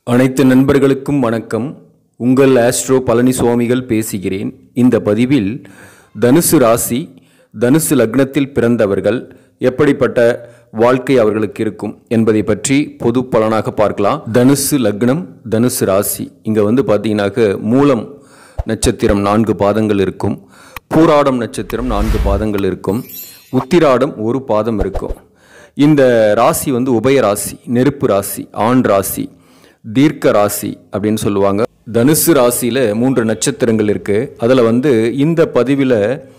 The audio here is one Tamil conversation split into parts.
அனைத்து நண்பர்களுக்கும் வணக்கம் உங்கள் ஆஸ்ட்ரோ பழனி சுவாமிகள் பேசுகிறேன் இந்த பதிவில் தனுசு ராசி தனுசு லக்னத்தில் பிறந்தவர்கள் எப்படிப்பட்ட வாழ்க்கை அவர்களுக்கு இருக்கும் என்பதை பற்றி பொது பலனாக பார்க்கலாம் தனுசு லக்னம் தனுசு ராசி இங்கே வந்து பார்த்தீங்கன்னாக்க மூலம் நட்சத்திரம் நான்கு பாதங்கள் இருக்கும் பூராடம் நட்சத்திரம் நான்கு பாதங்கள் இருக்கும் உத்திராடம் ஒரு பாதம் இருக்கும் இந்த ராசி வந்து உபய ராசி நெருப்பு ராசி ஆண் ராசி தீர்க்க ராசி அப்படின்னு சொல்லுவாங்க தனுசு ராசியில் மூன்று நட்சத்திரங்கள் இருக்கு அதில் வந்து இந்த பதிவில்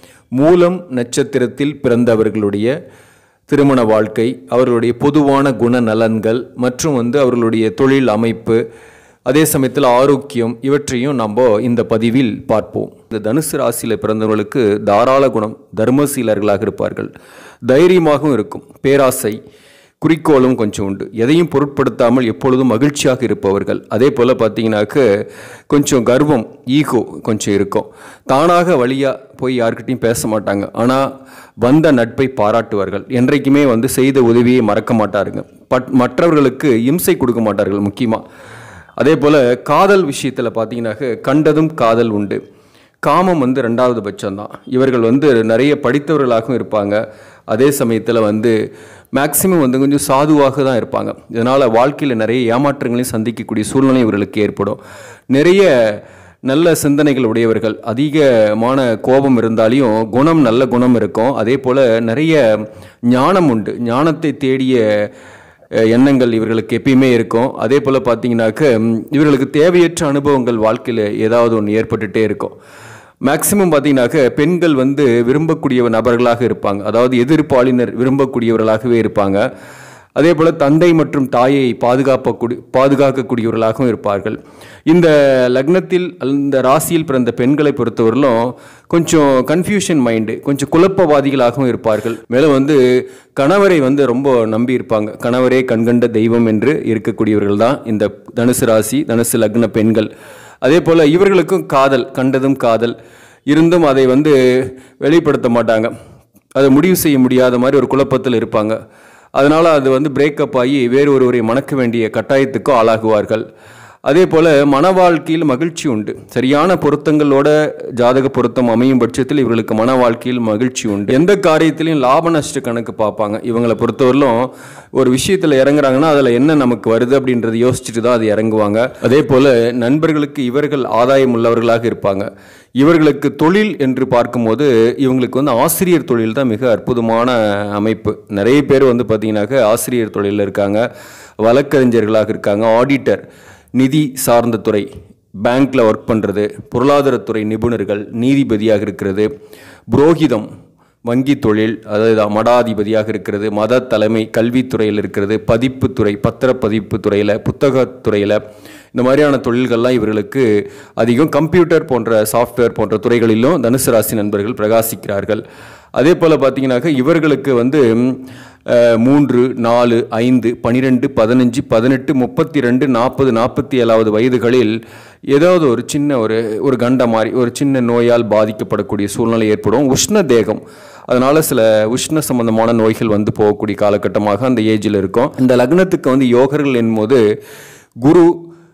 மூலம் நட்சத்திரத்தில் பிறந்தவர்களுடைய திருமண வாழ்க்கை அவர்களுடைய பொதுவான குணநலன்கள் மற்றும் வந்து அவர்களுடைய தொழில் அமைப்பு அதே சமயத்தில் ஆரோக்கியம் இவற்றையும் நம்ம இந்த பதிவில் பார்ப்போம் இந்த தனுசு ராசியில் பிறந்தவர்களுக்கு தாராள குணம் தர்மசீலர்களாக இருப்பார்கள் தைரியமாகவும் இருக்கும் பேராசை குறிக்கோளும் கொஞ்சம் உண்டு எதையும் பொருட்படுத்தாமல் எப்பொழுதும் மகிழ்ச்சியாக இருப்பவர்கள் அதே போல் பார்த்தீங்கன்னாக்க கொஞ்சம் கர்வம் ஈகோ கொஞ்சம் இருக்கும் தானாக வழியாக போய் யார்கிட்டையும் பேச மாட்டாங்க ஆனால் வந்த நட்பை பாராட்டுவார்கள் என்றைக்குமே வந்து செய்த உதவியை மறக்க மாட்டாருங்க பட் மற்றவர்களுக்கு இம்சை கொடுக்க மாட்டார்கள் முக்கியமாக அதே போல் காதல் விஷயத்தில் பார்த்தீங்கன்னாக்க கண்டதும் காதல் உண்டு காமம் வந்து ரெண்டாவது பட்சம்தான் இவர்கள் வந்து நிறைய படித்தவர்களாகவும் இருப்பாங்க அதே சமயத்தில் வந்து மேக்சிமம் வந்து கொஞ்சம் சாதுவாக தான் இருப்பாங்க இதனால் வாழ்க்கையில் நிறைய ஏமாற்றங்களையும் சந்திக்கக்கூடிய சூழ்நிலை இவர்களுக்கு ஏற்படும் நிறைய நல்ல சிந்தனைகள் உடையவர்கள் அதிகமான கோபம் இருந்தாலையும் குணம் நல்ல குணம் இருக்கும் அதே போல் நிறைய ஞானம் உண்டு ஞானத்தை தேடிய அஹ், எண்ணங்கள் இவர்களுக்கு எப்பயுமே இருக்கும் அதே போல் பார்த்தீங்கன்னாக்க ம், இவர்களுக்கு தேவையற்ற அனுபவங்கள் வாழ்க்கையில் ஏதாவது ஒன்று ஏற்பட்டுட்டே இருக்கும் மேக்சிமம் பார்த்தீங்கன்னாக்க பெண்கள் வந்து விரும்பக்கூடிய நபர்களாக இருப்பாங்க அதாவது எதிர்ப்பாளினர் விரும்பக்கூடியவர்களாகவே இருப்பாங்க அதே போல் தந்தை மற்றும் தாயை பாதுகாப்பக்கூடிய பாதுகாக்கக்கூடியவர்களாகவும் இருப்பார்கள் இந்த லக்னத்தில் இந்த ராசியில் பிறந்த பெண்களை பொறுத்தவரையிலும் கொஞ்சம் கன்ஃபியூஷன் மைண்டு கொஞ்சம் குழப்பவாதிகளாகவும் இருப்பார்கள் மேலும் வந்து கணவரை வந்து ரொம்ப நம்பி இருப்பாங்க கணவரே கண்கண்ட தெய்வம் என்று இருக்கக்கூடியவர்கள் தான் இந்த தனுசு ராசி தனுசு லக்ன பெண்கள் அதே போல் இவர்களுக்கும் காதல் கண்டதும் காதல் இருந்தும் அதை வந்து வெளிப்படுத்த மாட்டாங்க அதை முடிவு செய்ய முடியாத மாதிரி ஒரு குழப்பத்தில் இருப்பாங்க அதனால் அது வந்து பிரேக்கப் ஆகி வேறு ஒருவரை மணக்க வேண்டிய கட்டாயத்துக்கும் ஆளாகுவார்கள் அதே போல் மன வாழ்க்கையில் மகிழ்ச்சி உண்டு சரியான பொருத்தங்களோட ஜாதக பொருத்தம் அமையும் பட்சத்தில் இவர்களுக்கு மன வாழ்க்கையில் மகிழ்ச்சி உண்டு எந்த காரியத்திலையும் லாப நஷ்ட கணக்கு பார்ப்பாங்க இவங்களை பொறுத்தவரையிலும் ஒரு விஷயத்தில் இறங்குறாங்கன்னா அதில் என்ன நமக்கு வருது அப்படின்றத யோசிச்சுட்டு தான் அது இறங்குவாங்க அதே போல் நண்பர்களுக்கு இவர்கள் ஆதாயம் உள்ளவர்களாக இருப்பாங்க இவர்களுக்கு தொழில் என்று பார்க்கும்போது இவங்களுக்கு வந்து ஆசிரியர் தொழில் தான் மிக அற்புதமான அமைப்பு நிறைய பேர் வந்து பார்த்தீங்கன்னாக்க ஆசிரியர் தொழிலில் இருக்காங்க வழக்கறிஞர்களாக இருக்காங்க ஆடிட்டர் நிதி சார்ந்த துறை பேங்க்கில் ஒர்க் பண்ணுறது பொருளாதாரத்துறை நிபுணர்கள் நீதிபதியாக இருக்கிறது புரோகிதம் வங்கி தொழில் அதாவது மடாதிபதியாக இருக்கிறது மத தலைமை கல்வித்துறையில் இருக்கிறது பதிப்புத்துறை பத்திரப்பதிப்பு துறையில் புத்தகத்துறையில் இந்த மாதிரியான தொழில்கள்லாம் இவர்களுக்கு அதிகம் கம்ப்யூட்டர் போன்ற சாஃப்ட்வேர் போன்ற துறைகளிலும் தனுசு ராசி நண்பர்கள் பிரகாசிக்கிறார்கள் அதே போல் பார்த்தீங்கன்னாக்க இவர்களுக்கு வந்து ம், அஹ், மூன்று நாலு ஐந்து பனிரெண்டு பதினஞ்சு பதினெட்டு முப்பத்தி ரெண்டு நாற்பது நாற்பத்தி ஏழாவது வயதுகளில் ஏதாவது ஒரு சின்ன ஒரு ஒரு கண்ட மாதிரி ஒரு சின்ன நோயால் பாதிக்கப்படக்கூடிய சூழ்நிலை ஏற்படும் உஷ்ண தேகம் அதனால சில உஷ்ண சம்பந்தமான நோய்கள் வந்து போகக்கூடிய காலகட்டமாக அந்த ஏஜில் இருக்கும் இந்த லக்னத்துக்கு வந்து யோகர்கள் என்போது குரு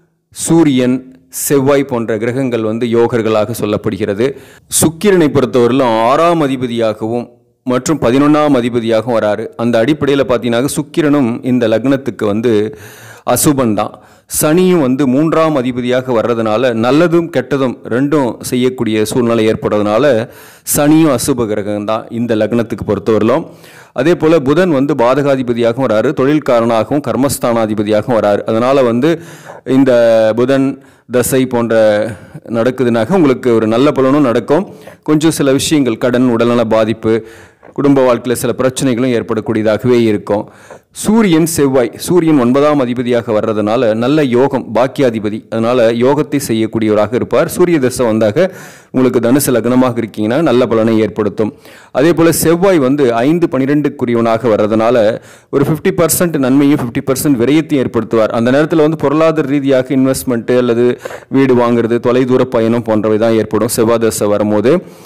சூரியன் செவ்வாய் போன்ற கிரகங்கள் வந்து யோகர்களாக சொல்லப்படுகிறது சுக்கிரனை பொறுத்தவரையிலும் ஆறாம் அதிபதியாகவும் மற்றும் பதினொன்றாம் அதிபதியாகவும் வராரு அந்த அடிப்படையில் பார்த்தீங்கன்னா சுக்கிரனும் இந்த லக்னத்துக்கு வந்து அசுபன் தான் சனியும் வந்து மூன்றாம் அதிபதியாக வர்றதுனால நல்லதும் கெட்டதும் ரெண்டும் செய்யக்கூடிய சூழ்நிலை ஏற்படுறதுனால சனியும் அசுப கிரகம் தான் இந்த லக்னத்துக்கு பொறுத்தவரையிலும் அதே போல் புதன் வந்து பாதகாதிபதியாகவும் வராரு தொழில்காரனாகவும் கர்மஸ்தானாதிபதியாகவும் வராரு அதனால் வந்து இந்த புதன் தசை போன்ற நடக்குதுனாக்க உங்களுக்கு ஒரு நல்ல பலனும் நடக்கும் கொஞ்சம் சில விஷயங்கள் கடன் உடல்நல பாதிப்பு குடும்ப வாழ்க்கையில் சில பிரச்சனைகளும் ஏற்படக்கூடியதாகவே இருக்கும் சூரியன் செவ்வாய் சூரியன் ஒன்பதாம் அதிபதியாக வர்றதுனால நல்ல யோகம் பாக்கியாதிபதி அதனால யோகத்தை செய்யக்கூடியவராக இருப்பார் சூரிய தசை வந்தாக உங்களுக்கு தனுசு லக்னமாக இருக்கீங்கன்னா நல்ல பலனை ஏற்படுத்தும் அதே போல் செவ்வாய் வந்து ஐந்து பன்னிரெண்டுக்குரியவனாக வர்றதுனால ஒரு ஃபிஃப்டி பர்சன்ட் நன்மையும் ஃபிஃப்டி பர்சன்ட் விரயத்தையும் ஏற்படுத்துவார் அந்த நேரத்தில் வந்து பொருளாதார ரீதியாக இன்வெஸ்ட்மெண்ட்டு அல்லது வீடு வாங்குறது தொலைதூர பயணம் போன்றவை தான் ஏற்படும் செவ்வாய் தசை வரும்போது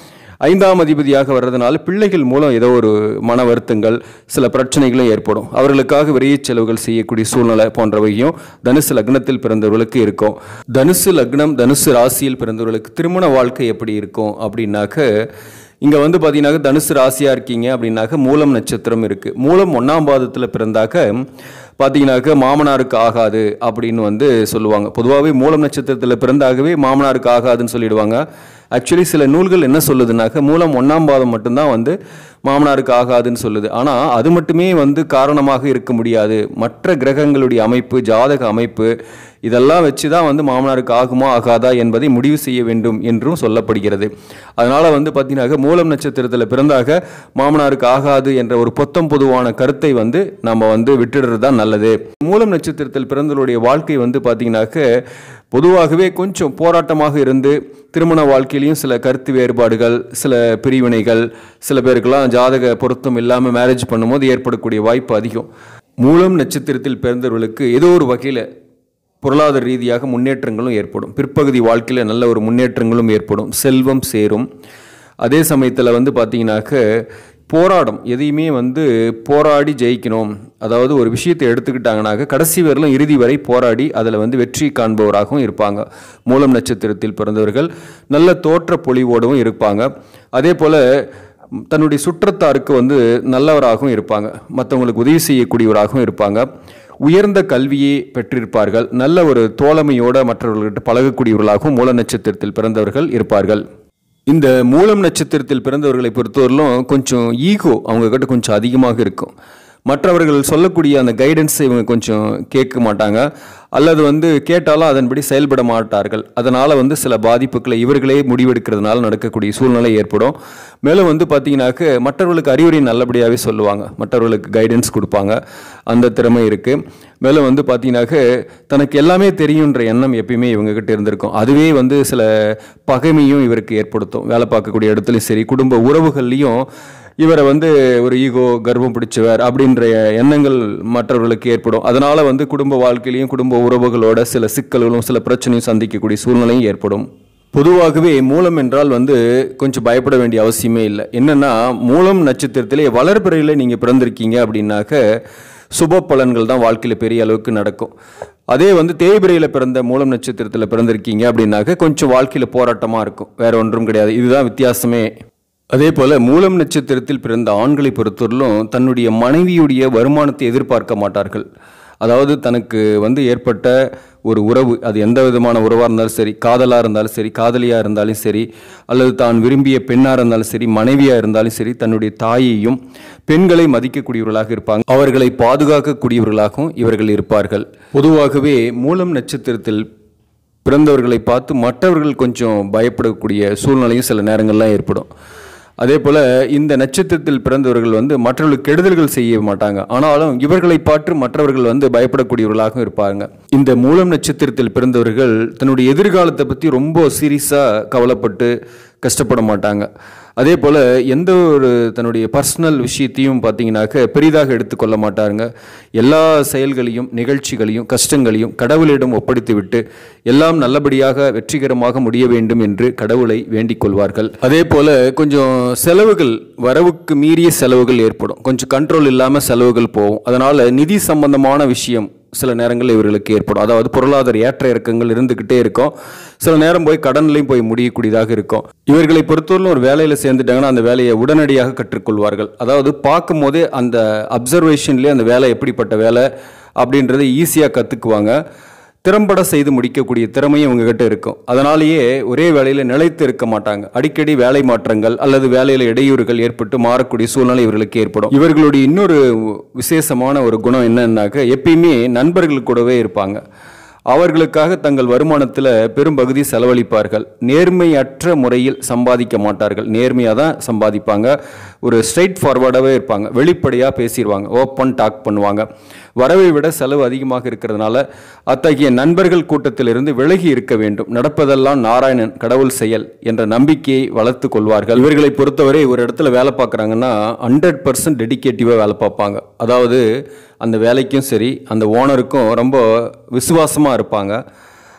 ஐந்தாம் அதிபதியாக வர்றதுனால பிள்ளைகள் மூலம் ஏதோ ஒரு மன வருத்தங்கள் சில பிரச்சனைகளும் ஏற்படும் அவர்களுக்காக விரைய செலவுகள் செய்யக்கூடிய சூழ்நிலை போன்றவையும் தனுசு லக்னத்தில் பிறந்தவர்களுக்கு இருக்கும் தனுசு லக்னம் தனுசு ராசியில் பிறந்தவர்களுக்கு திருமண வாழ்க்கை எப்படி இருக்கும் அப்படின்னாக்க இங்கே வந்து பார்த்தீங்கன்னாக்க தனுசு ராசியாக இருக்கீங்க அப்படின்னாக்க மூலம் நட்சத்திரம் இருக்குது மூலம் ஒன்றாம் பாதத்தில் பிறந்தாக்க பார்த்தீங்கன்னாக்க மாமனாருக்கு ஆகாது அப்படின்னு வந்து சொல்லுவாங்க பொதுவாகவே மூலம் நட்சத்திரத்தில் பிறந்தாகவே மாமனாருக்கு ஆகாதுன்னு சொல்லிடுவாங்க ஆக்சுவலி சில நூல்கள் என்ன சொல்லுதுனாக்க மூலம் ஒன்றாம் பாதம் மட்டும்தான் வந்து மாமனாருக்கு ஆகாதுன்னு சொல்லுது ஆனால் அது மட்டுமே வந்து காரணமாக இருக்க முடியாது மற்ற கிரகங்களுடைய அமைப்பு ஜாதக அமைப்பு இதெல்லாம் வச்சு தான் வந்து மாமனாருக்கு ஆகுமா ஆகாதா என்பதை முடிவு செய்ய வேண்டும் என்றும் சொல்லப்படுகிறது அதனால் வந்து பார்த்தீங்கன்னாக்க மூலம் நட்சத்திரத்தில் பிறந்தாக மாமனாருக்கு ஆகாது என்ற ஒரு பொத்தம் பொதுவான கருத்தை வந்து நம்ம வந்து விட்டுடுறது தான் நல்லது மூலம் நட்சத்திரத்தில் பிறந்தவருடைய வாழ்க்கை வந்து பார்த்தீங்கன்னாக்க பொதுவாகவே கொஞ்சம் போராட்டமாக இருந்து திருமண வாழ்க்கையிலையும் சில கருத்து வேறுபாடுகள் சில பிரிவினைகள் சில பேருக்கெல்லாம் ஜாதக பொருத்தம் இல்லாமல் மேரேஜ் பண்ணும்போது ஏற்படக்கூடிய வாய்ப்பு அதிகம் மூலம் நட்சத்திரத்தில் பிறந்தவர்களுக்கு ஏதோ ஒரு வகையில் பொருளாதார ரீதியாக முன்னேற்றங்களும் ஏற்படும் பிற்பகுதி வாழ்க்கையில் நல்ல ஒரு முன்னேற்றங்களும் ஏற்படும் செல்வம் சேரும் அதே சமயத்தில் வந்து பார்த்தீங்கன்னாக்க போராடம் எதையுமே வந்து போராடி ஜெயிக்கணும் அதாவது ஒரு விஷயத்தை எடுத்துக்கிட்டாங்கனாக்க கடைசி வரலும் இறுதி வரை போராடி அதில் வந்து வெற்றி காண்பவராகவும் இருப்பாங்க மூலம் நட்சத்திரத்தில் பிறந்தவர்கள் நல்ல தோற்ற பொலிவோடவும் இருப்பாங்க அதே போல் தன்னுடைய சுற்றத்தாருக்கு வந்து நல்லவராகவும் இருப்பாங்க மற்றவங்களுக்கு உதவி செய்யக்கூடியவராகவும் இருப்பாங்க உயர்ந்த கல்வியை பெற்றிருப்பார்கள் நல்ல ஒரு தோழமையோட மற்றவர்கள்கிட்ட பழகக்கூடியவர்களாகவும் மூல நட்சத்திரத்தில் பிறந்தவர்கள் இருப்பார்கள் இந்த மூலம் நட்சத்திரத்தில் பிறந்தவர்களை பொறுத்தவரையிலும் கொஞ்சம் ஈகோ அவங்க கிட்ட கொஞ்சம் அதிகமாக இருக்கும் மற்றவர்கள் சொல்லக்கூடிய அந்த கைடன்ஸை இவங்க கொஞ்சம் கேட்க மாட்டாங்க அல்லது வந்து கேட்டாலும் அதன்படி செயல்பட மாட்டார்கள் அதனால் வந்து சில பாதிப்புகளை இவர்களே முடிவெடுக்கிறதுனால நடக்கக்கூடிய சூழ்நிலை ஏற்படும் மேலும் வந்து பார்த்தீங்கன்னாக்க மற்றவர்களுக்கு அறிவுரை நல்லபடியாகவே சொல்லுவாங்க மற்றவர்களுக்கு கைடன்ஸ் கொடுப்பாங்க அந்த திறமை இருக்குது மேலும் வந்து பார்த்தீங்கன்னாக்க தனக்கு எல்லாமே தெரியுன்ற எண்ணம் எப்பயுமே இவங்ககிட்ட இருந்திருக்கும் அதுவே வந்து சில பகைமையும் இவருக்கு ஏற்படுத்தும் வேலை பார்க்கக்கூடிய இடத்துலையும் சரி குடும்ப உறவுகள்லையும் இவரை வந்து ஒரு ஈகோ கர்வம் பிடிச்சவர் அப்படின்ற எண்ணங்கள் மற்றவர்களுக்கு ஏற்படும் அதனால வந்து குடும்ப வாழ்க்கையிலையும் குடும்ப உறவுகளோட சில சிக்கல்களும் சில பிரச்சனையும் சந்திக்கக்கூடிய சூழ்நிலையும் ஏற்படும் பொதுவாகவே மூலம் என்றால் வந்து கொஞ்சம் பயப்பட வேண்டிய அவசியமே இல்லை என்னன்னா மூலம் நட்சத்திரத்திலே வளர்பிறையில் நீங்கள் பிறந்திருக்கீங்க அப்படின்னாக்க சுப பலன்கள் தான் வாழ்க்கையில் பெரிய அளவுக்கு நடக்கும் அதே வந்து தேய்பிரையில் பிறந்த மூலம் நட்சத்திரத்தில் பிறந்திருக்கீங்க அப்படின்னாக்க கொஞ்சம் வாழ்க்கையில் போராட்டமாக இருக்கும் வேற ஒன்றும் கிடையாது இதுதான் வித்தியாசமே அதே போல மூலம் நட்சத்திரத்தில் பிறந்த ஆண்களை பொறுத்தவரையிலும் தன்னுடைய மனைவியுடைய வருமானத்தை எதிர்பார்க்க மாட்டார்கள் அதாவது தனக்கு வந்து ஏற்பட்ட ஒரு உறவு அது எந்த விதமான உறவாக இருந்தாலும் சரி காதலாக இருந்தாலும் சரி காதலியாக இருந்தாலும் சரி அல்லது தான் விரும்பிய பெண்ணாக இருந்தாலும் சரி மனைவியாக இருந்தாலும் சரி தன்னுடைய தாயையும் பெண்களை மதிக்கக்கூடியவர்களாக இருப்பாங்க அவர்களை பாதுகாக்கக்கூடியவர்களாகவும் இவர்கள் இருப்பார்கள் பொதுவாகவே மூலம் நட்சத்திரத்தில் பிறந்தவர்களை பார்த்து மற்றவர்கள் கொஞ்சம் பயப்படக்கூடிய சூழ்நிலையும் சில நேரங்கள்லாம் ஏற்படும் அதே போல் இந்த நட்சத்திரத்தில் பிறந்தவர்கள் வந்து மற்றவர்களுக்கு கெடுதல்கள் செய்ய மாட்டாங்க ஆனாலும் இவர்களை பார்த்து மற்றவர்கள் வந்து பயப்படக்கூடியவர்களாகவும் இருப்பாங்க இந்த மூலம் நட்சத்திரத்தில் பிறந்தவர்கள் தன்னுடைய எதிர்காலத்தை பற்றி ரொம்ப சீரியஸாக கவலைப்பட்டு கஷ்டப்பட மாட்டாங்க அதே போல் எந்த ஒரு தன்னுடைய பர்சனல் விஷயத்தையும் பார்த்தீங்கன்னாக்க பெரிதாக எடுத்துக்கொள்ள மாட்டாருங்க எல்லா செயல்களையும் நிகழ்ச்சிகளையும் கஷ்டங்களையும் கடவுளிடம் ஒப்படைத்து விட்டு எல்லாம் நல்லபடியாக வெற்றிகரமாக முடிய வேண்டும் என்று கடவுளை வேண்டிக் கொள்வார்கள் அதே போல் கொஞ்சம் செலவுகள் வரவுக்கு மீறிய செலவுகள் ஏற்படும் கொஞ்சம் கண்ட்ரோல் இல்லாமல் செலவுகள் போகும் அதனால் நிதி சம்பந்தமான விஷயம் சில நேரங்களில் இவர்களுக்கு ஏற்படும் அதாவது பொருளாதார ஏற்ற இறக்கங்கள் இருந்துக்கிட்டே இருக்கும் சில நேரம் போய் கடன்லையும் போய் முடியக்கூடியதாக இருக்கும் இவர்களை பொறுத்தவரையிலும் ஒரு வேலையில் சேர்ந்துட்டாங்கன்னா அந்த வேலையை உடனடியாக கற்றுக்கொள்வார்கள் அதாவது பார்க்கும் போதே அந்த அப்சர்வேஷன்லேயே அந்த வேலை எப்படிப்பட்ட வேலை அப்படின்றத ஈஸியாக கற்றுக்குவாங்க திறம்பட செய்து முடிக்கக்கூடிய திறமையும் இவங்ககிட்ட இருக்கும் அதனாலேயே ஒரே வேலையில் நிலைத்து இருக்க மாட்டாங்க அடிக்கடி வேலை மாற்றங்கள் அல்லது வேலையில் இடையூறுகள் ஏற்பட்டு மாறக்கூடிய சூழ்நிலை இவர்களுக்கு ஏற்படும் இவர்களுடைய இன்னொரு விசேஷமான ஒரு குணம் என்னன்னாக்க எப்பயுமே நண்பர்கள் கூடவே இருப்பாங்க அவர்களுக்காக தங்கள் வருமானத்தில் பெரும்பகுதி செலவழிப்பார்கள் நேர்மையற்ற முறையில் சம்பாதிக்க மாட்டார்கள் நேர்மையாக தான் சம்பாதிப்பாங்க ஒரு ஸ்ட்ரைட் ஃபார்வர்டாகவே இருப்பாங்க வெளிப்படையாக பேசிடுவாங்க ஓப்பன் டாக் பண்ணுவாங்க வரவை விட செலவு அதிகமாக இருக்கிறதுனால அத்தகைய நண்பர்கள் கூட்டத்திலிருந்து விலகி இருக்க வேண்டும் நடப்பதெல்லாம் நாராயணன் கடவுள் செயல் என்ற நம்பிக்கையை வளர்த்து கொள்வார்கள் இவர்களை பொறுத்தவரை ஒரு இடத்துல வேலை பார்க்குறாங்கன்னா ஹண்ட்ரட் பர்சன்ட் டெடிக்கேட்டிவாக வேலை பார்ப்பாங்க அதாவது அந்த வேலைக்கும் சரி அந்த ஓனருக்கும் ரொம்ப விசுவாசமாக இருப்பாங்க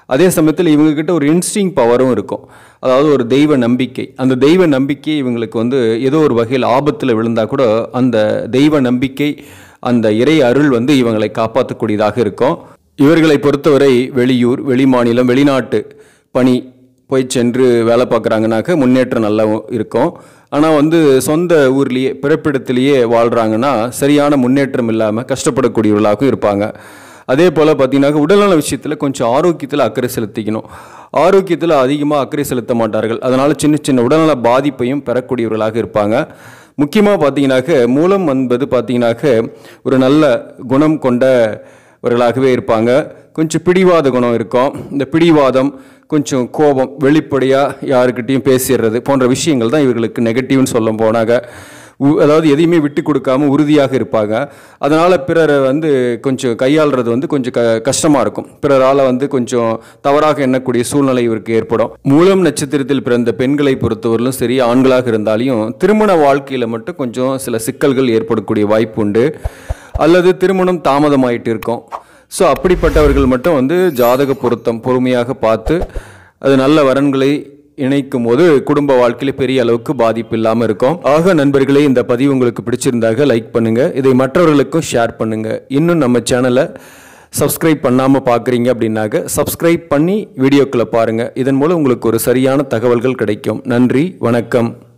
அதே சமயத்தில் இவங்கக்கிட்ட ஒரு இன்ஸ்டிங் பவரும் இருக்கும் அதாவது ஒரு தெய்வ நம்பிக்கை அந்த தெய்வ நம்பிக்கை இவங்களுக்கு வந்து ஏதோ ஒரு வகையில் ஆபத்தில் விழுந்தால் கூட அந்த தெய்வ நம்பிக்கை அந்த இறை அருள் வந்து இவங்களை காப்பாற்றக்கூடியதாக இருக்கும் இவர்களை பொறுத்தவரை வெளியூர் வெளிமாநிலம் வெளிநாட்டு பணி போய் சென்று வேலை பார்க்குறாங்கனாக்க முன்னேற்றம் நல்லா இருக்கும் ஆனால் வந்து சொந்த ஊர்லேயே பிறப்பிடத்திலேயே வாழ்கிறாங்கன்னா சரியான முன்னேற்றம் இல்லாமல் கஷ்டப்படக்கூடியவர்களாகவும் இருப்பாங்க அதே போல் பார்த்தீங்கன்னாக்க உடல்நல விஷயத்தில் கொஞ்சம் ஆரோக்கியத்தில் அக்கறை செலுத்திக்கணும் ஆரோக்கியத்தில் அதிகமாக அக்கறை செலுத்த மாட்டார்கள் அதனால் சின்ன சின்ன உடல்நல பாதிப்பையும் பெறக்கூடியவர்களாக இருப்பாங்க முக்கியமாக பார்த்தீங்கன்னாக்க மூலம் என்பது பார்த்தீங்கன்னாக்க ஒரு நல்ல குணம் கொண்டவர்களாகவே இருப்பாங்க கொஞ்சம் பிடிவாத குணம் இருக்கும் இந்த பிடிவாதம் கொஞ்சம் கோபம் வெளிப்படையாக யாருக்கிட்டையும் பேசிடுறது போன்ற விஷயங்கள் தான் இவர்களுக்கு நெகட்டிவ்னு சொல்ல போனாங்க உ- அதாவது எதையுமே விட்டு கொடுக்காம உறுதியாக இருப்பாங்க அதனால் பிறரை வந்து கொஞ்சம் கையாளுறது வந்து கொஞ்சம் க கஷ்டமாக இருக்கும் பிறரால் வந்து கொஞ்சம் தவறாக எண்ணக்கூடிய சூழ்நிலை இவருக்கு ஏற்படும் மூலம் நட்சத்திரத்தில் பிறந்த பெண்களை பொறுத்தவரையிலும் சரி ஆண்களாக இருந்தாலையும் திருமண வாழ்க்கையில் மட்டும் கொஞ்சம் சில சிக்கல்கள் ஏற்படக்கூடிய வாய்ப்பு உண்டு அல்லது திருமணம் தாமதமாயிட்டு இருக்கும் ஸோ அப்படிப்பட்டவர்கள் மட்டும் வந்து ஜாதக பொருத்தம் பொறுமையாக பார்த்து அது நல்ல வரன்களை இணைக்கும் போது குடும்ப வாழ்க்கையில பெரிய அளவுக்கு பாதிப்பு இல்லாமல் இருக்கும் ஆக நண்பர்களே இந்த பதிவு உங்களுக்கு பிடிச்சிருந்தாக லைக் பண்ணுங்க இதை மற்றவர்களுக்கும் ஷேர் பண்ணுங்க இன்னும் நம்ம சேனலை சப்ஸ்கிரைப் பண்ணாமல் பார்க்குறீங்க அப்படின்னாக்க சப்ஸ்கிரைப் பண்ணி வீடியோக்களை பாருங்கள் இதன் மூலம் உங்களுக்கு ஒரு சரியான தகவல்கள் கிடைக்கும் நன்றி வணக்கம்